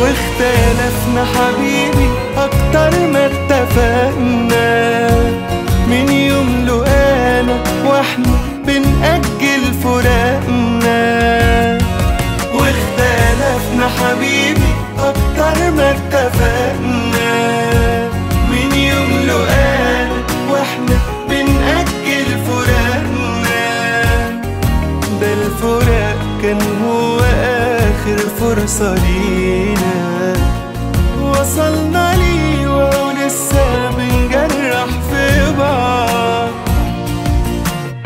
واختلفنا حبيبي اكتر ما اتفقنا من يوم لقانا واحنا بنأجل فراقنا واختلفنا حبيبي اكتر ما اتفقنا من يوم لقانا واحنا بنأجل فراقنا ده الفراق كان هو آخر فرصة لينا وصلنا